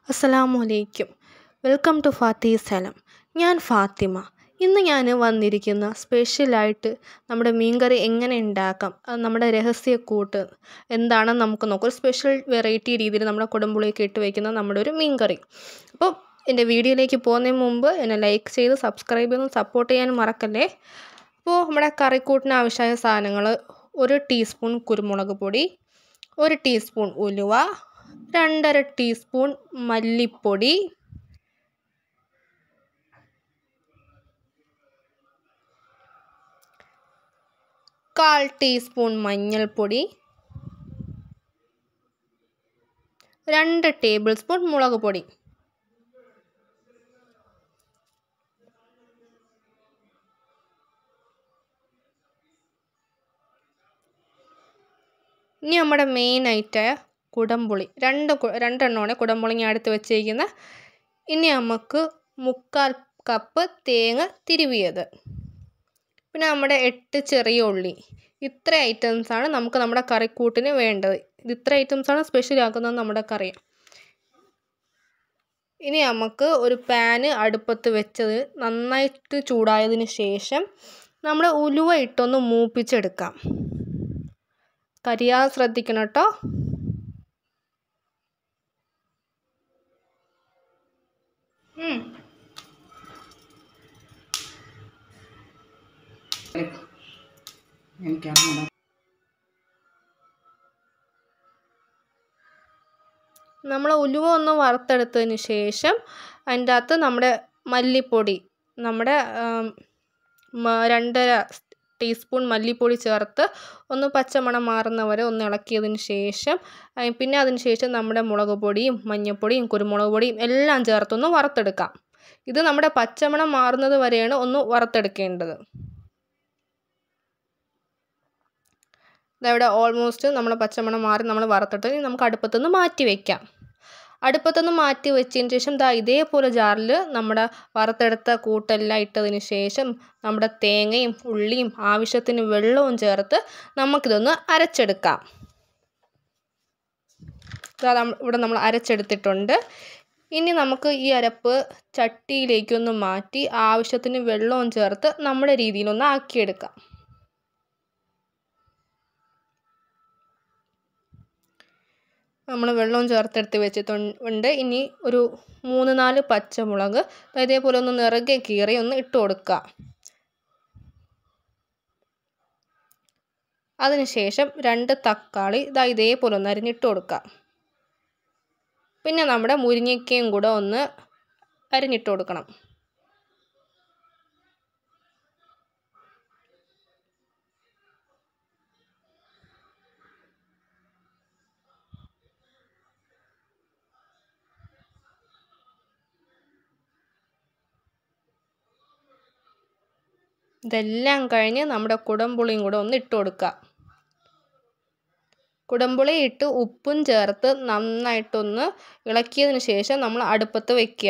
അസ്സലാമു അലൈക്കും welcome to Fathi's സലം ഞാൻ ഫാത്തിമ ഇന്ന് ഞാൻ വന്നിരിക്കുന്ന സ്പെഷ്യലായിട്ട് നമ്മുടെ മീൻകറി എങ്ങനെ ഉണ്ടാക്കാം അത് നമ്മുടെ രഹസ്യക്കൂട്ട് എന്താണെന്ന് നമുക്ക് നോക്കാം ഒരു സ്പെഷ്യൽ വെറൈറ്റി രീതിയിൽ നമ്മുടെ കുടംപുളിയൊക്കെ ഇട്ട് വയ്ക്കുന്ന നമ്മുടെ ഒരു മീൻകറി അപ്പോൾ എൻ്റെ വീഡിയോയിലേക്ക് പോകുന്നതിന് മുമ്പ് എന്നെ ലൈക്ക് ചെയ്ത് സബ്സ്ക്രൈബ് ചെയ്ത് സപ്പോർട്ട് ചെയ്യാനും മറക്കല്ലേ അപ്പോൾ നമ്മുടെ കറിക്കൂട്ടിന് ആവശ്യമായ സാധനങ്ങൾ ഒരു ടീസ്പൂൺ കുരുമുളക് പൊടി ഒരു ടീസ്പൂൺ ഉലുവ രണ്ടര ടീസ്പൂൺ മല്ലിപ്പൊടി കാൽ ടീസ്പൂൺ മഞ്ഞൾപ്പൊടി രണ്ട് ടേബിൾ സ്പൂൺ മുളക് പൊടി ഇനി നമ്മുടെ മെയിൻ ഐറ്റായ കുടംപുളി രണ്ട് രണ്ടെണ്ണമാണ് കുടംപുളി ഞാൻ എടുത്ത് വെച്ചിരിക്കുന്നത് ഇനി നമുക്ക് മുക്കാൽ കപ്പ് തേങ്ങ തിരുവിയത് പിന്നെ നമ്മുടെ എട്ട് ചെറിയ ഉള്ളി ഇത്ര ഐറ്റംസാണ് നമുക്ക് നമ്മുടെ കറിക്കൂട്ടിന് വേണ്ടത് ഇത് ഇത്ര ഐറ്റംസാണ് സ്പെഷ്യൽ ആക്കുന്നത് നമ്മുടെ കറി ഇനി നമുക്ക് ഒരു പാന് അടുപ്പത്ത് വെച്ചത് നന്നായിട്ട് ചൂടായതിന് ശേഷം നമ്മൾ ഉലുവ ഇട്ടൊന്ന് മൂപ്പിച്ചെടുക്കാം കരിയാതെ ശ്രദ്ധിക്കണം കേട്ടോ എനിക്കറിഞ്ഞൂടാ നമ്മൾ ഉലുവ ഒന്ന് വറുത്തെടുത്തതിന് ശേഷം അതിൻ്റെ അകത്ത് നമ്മുടെ മല്ലിപ്പൊടി നമ്മുടെ രണ്ടര ടീസ്പൂൺ മല്ലിപ്പൊടി ചേർത്ത് ഒന്ന് പച്ചമണം മാറുന്നവരെ ഒന്ന് ഇളക്കിയതിന് ശേഷം പിന്നെ അതിന് ശേഷം നമ്മുടെ മുളക് പൊടിയും മഞ്ഞൾപ്പൊടിയും കുരുമുളക് പൊടിയും എല്ലാം ചേർത്തൊന്ന് വറുത്തെടുക്കാം ഇത് നമ്മുടെ പച്ചമണം മാറുന്നത് വരെയാണ് ഒന്ന് വറുത്തെടുക്കേണ്ടത് ഇതവിടെ ഓൾമോസ്റ്റ് നമ്മൾ പച്ചമണം മാറി നമ്മൾ വറുത്തിട്ട് നമുക്ക് അടുപ്പത്തുനിന്ന് മാറ്റി വയ്ക്കാം അടുപ്പത്തുനിന്ന് മാറ്റി വെച്ചതിന് ശേഷം ദാ ഇതേപോലെ ജാറിൽ നമ്മുടെ വറുത്തെടുത്ത കൂട്ടെല്ലാം ഇട്ടതിന് ശേഷം നമ്മുടെ തേങ്ങയും ഉള്ളിയും ആവശ്യത്തിന് വെള്ളവും ചേർത്ത് നമുക്കിതൊന്ന് അരച്ചെടുക്കാം ഇവിടെ നമ്മൾ അരച്ചെടുത്തിട്ടുണ്ട് ഇനി നമുക്ക് ഈ അരപ്പ് ചട്ടിയിലേക്കൊന്ന് മാറ്റി ആവശ്യത്തിന് വെള്ളവും ചേർത്ത് നമ്മുടെ രീതിയിലൊന്ന് ആക്കിയെടുക്കാം നമ്മൾ വെള്ളവും ചേർത്തെടുത്ത് വെച്ചിട്ടുണ്ട് ഇനി ഒരു മൂന്ന് നാല് പച്ചമുളക് ഇതേപോലെ ഒന്ന് നിറകെ കീറി ഒന്ന് ഇട്ട് കൊടുക്കുക അതിനുശേഷം രണ്ട് തക്കാളി ഇതാ ഇതേപോലെ ഒന്ന് അരിഞ്ഞിട്ട് കൊടുക്കുക പിന്നെ നമ്മുടെ മുരിങ്ങയ്ക്കയും കൂടെ ഒന്ന് അരിഞ്ഞിട്ട് കൊടുക്കണം ഇതെല്ലാം കഴിഞ്ഞ് നമ്മുടെ കുടംപുളിയും കൂടെ ഒന്ന് ഇട്ട് കൊടുക്കുക കുടംപുളി ഇട്ട് ഉപ്പും ചേർത്ത് നന്നായിട്ടൊന്ന് ഇളക്കിയതിന് ശേഷം നമ്മൾ അടുപ്പത്ത് വെക്കുക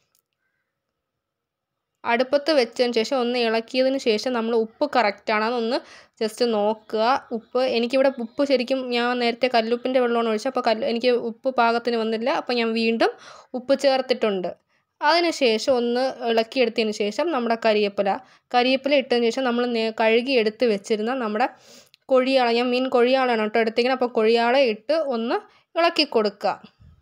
അടുപ്പത്ത് വെച്ചതിന് ശേഷം ഒന്ന് ഇളക്കിയതിന് ശേഷം നമ്മൾ ഉപ്പ് കറക്റ്റാണെന്ന് ഒന്ന് ജസ്റ്റ് നോക്കുക ഉപ്പ് എനിക്കിവിടെ ഉപ്പ് ശരിക്കും ഞാൻ നേരത്തെ കല്ലുപ്പിൻ്റെ വെള്ളമാണ് ഒഴിച്ചത് അപ്പോൾ കല്ല് എനിക്ക് ഉപ്പ് പാകത്തിന് വന്നില്ല അപ്പോൾ ഞാൻ വീണ്ടും ഉപ്പ് ചേർത്തിട്ടുണ്ട് അതിനുശേഷം ഒന്ന് ഇളക്കിയെടുത്തതിന് ശേഷം നമ്മുടെ കരിയേപ്പില കരിയേപ്പില ഇട്ടതിന് ശേഷം നമ്മൾ കഴുകി എടുത്ത് വെച്ചിരുന്ന നമ്മുടെ കൊഴിയാള ഞാൻ മീൻ കൊഴിയാളാണ് കേട്ടോ എടുത്തിരിക്കുന്നത് അപ്പോൾ കൊഴിയാള ഇട്ട് ഒന്ന് ഇളക്കി കൊടുക്കുക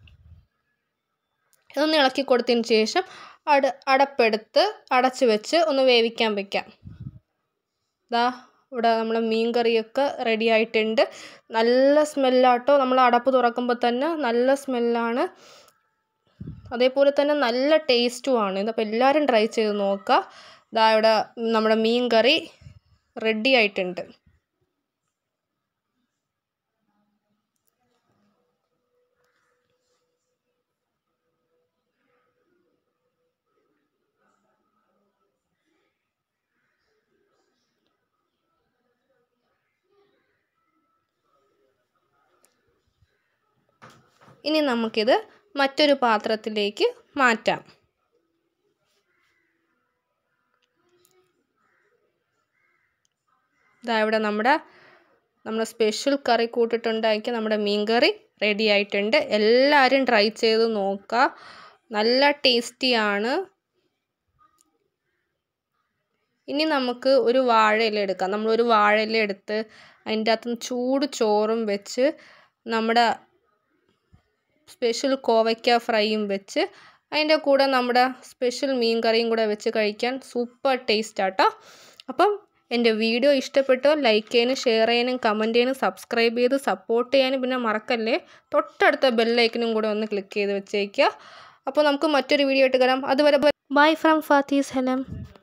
ഇതൊന്ന് ഇളക്കി കൊടുത്തതിന് ശേഷം അട അടപ്പെടുത്ത് അടച്ച് വെച്ച് ഒന്ന് വേവിക്കാൻ വെക്കാം ദാ ഇവിടെ നമ്മളെ മീൻ കറിയൊക്കെ റെഡി ആയിട്ടുണ്ട് നല്ല സ്മെല്ലാട്ടോ നമ്മൾ അടപ്പ് തുറക്കുമ്പോൾ തന്നെ നല്ല സ്മെല്ലാണ് അതേപോലെ തന്നെ നല്ല ടേസ്റ്റുമാണ് ഇതപ്പോൾ എല്ലാവരും ട്രൈ ചെയ്ത് നോക്കുക ഇതാ ഇവിടെ നമ്മുടെ മീൻ കറി റെഡി ആയിട്ടുണ്ട് ഇനി നമുക്കിത് മറ്റൊരു പാത്രത്തിലേക്ക് മാറ്റാം ഇതാ ഇവിടെ നമ്മുടെ നമ്മൾ സ്പെഷ്യൽ കറി കൂട്ടിട്ടുണ്ടാക്കിയ നമ്മുടെ മീൻ കറി റെഡി ആയിട്ടുണ്ട് എല്ലാവരും ട്രൈ ചെയ്ത് നോക്കുക നല്ല ടേസ്റ്റിയാണ് ഇനി നമുക്ക് ഒരു വാഴയില എടുക്കാം നമ്മളൊരു വാഴയില എടുത്ത് അതിൻ്റെ അകത്ത് ചൂട് ചോറും വെച്ച് നമ്മുടെ സ്പെഷ്യൽ കോവയ്ക്ക ഫ്രൈയും വെച്ച് അതിൻ്റെ കൂടെ നമ്മുടെ സ്പെഷ്യൽ മീൻ കറിയും കൂടെ വെച്ച് കഴിക്കാൻ സൂപ്പർ ടേസ്റ്റ് ആട്ടോ അപ്പം എൻ്റെ വീഡിയോ ഇഷ്ടപ്പെട്ടോ ലൈക്ക് ചെയ്യാനും ഷെയർ ചെയ്യാനും കമൻറ്റ് ചെയ്യാനും സബ്സ്ക്രൈബ് ചെയ്ത് സപ്പോർട്ട് ചെയ്യാനും പിന്നെ മറക്കല്ലേ തൊട്ടടുത്ത ബെല്ലൈക്കനും കൂടെ ഒന്ന് ക്ലിക്ക് ചെയ്ത് വെച്ചേക്കുക അപ്പോൾ നമുക്ക് മറ്റൊരു വീഡിയോ ആയിട്ട് കാണാം അതുവരെ ബൈ ഫ്രം ഫാത്തീസ് ഹെലം